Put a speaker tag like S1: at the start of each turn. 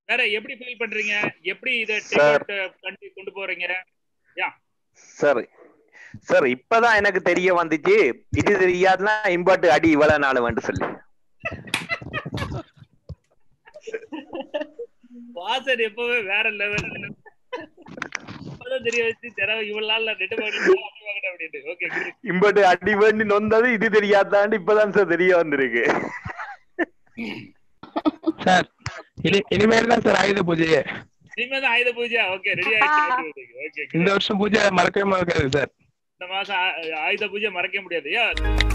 S1: வேற எப்படி ஃபீல் பண்றீங்க எப்படி இத
S2: Sir.
S1: கண்டி கொண்டு போறீங்க யா
S2: சார் சார் இப்பதான் எனக்கு தெரிய வந்துச்சு இது தெரியாதுன்னா இம்பார்ட் அடி இவ்வளவு நாள் வந்து சொல்லி
S1: வாசன் எப்பவுமே வேற லெவல் தெரிய வச்சு தர இவ்வளவு நாள்ல நெட்டு வாங்கிட்டு அப்படின்னு ஓகே
S2: இம்பார்ட் அடி வேண்டி நொந்தது இது தெரியாதாண்டு இப்பதான் சார் தெரிய வந்திருக்கு
S3: சார் இனி இனிமேல் தான் சார் ஆயுத பூஜையே
S1: இனிமே தான் ஆயுத பூஜை ஓகே ரெடி ஆயிடுச்சு ஓகே
S3: இந்த வருஷம் பூஜை மறக்கவே மறக்காது சார்
S1: இந்த மாசம் ஆ- ஆயுத பூஜை மறக்க முடியாது யா